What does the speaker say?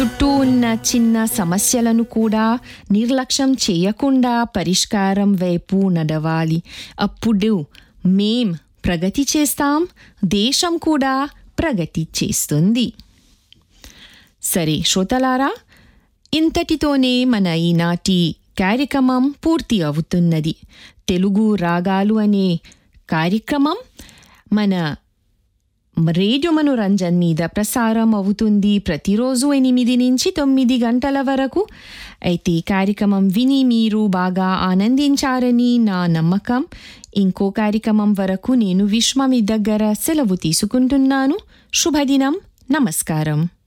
చుట్టూ ఉన్న చిన్న సమస్యలను కూడా నిర్లక్ష్యం చేయకుండా పరిష్కారం వైపు నడవాలి అప్పుడు మేం ప్రగతి చేస్తాం దేశం కూడా ప్రగతి చేస్తుంది సరే శ్రోతలారా ఇంతటితోనే మన ఈనాటి కార్యక్రమం పూర్తి అవుతున్నది తెలుగు రాగాలు అనే కార్యక్రమం మన రేడియో మనోరంజన్ మీద ప్రసారం అవుతుంది ప్రతిరోజు ఎనిమిది నుంచి తొమ్మిది గంటల వరకు అయితే కార్యక్రమం విని మీరు బాగా ఆనందించారని నా నమ్మకం ఇంకో కార్యక్రమం వరకు నేను విశ్వ మీ దగ్గర సెలవు తీసుకుంటున్నాను శుభదినం నమస్కారం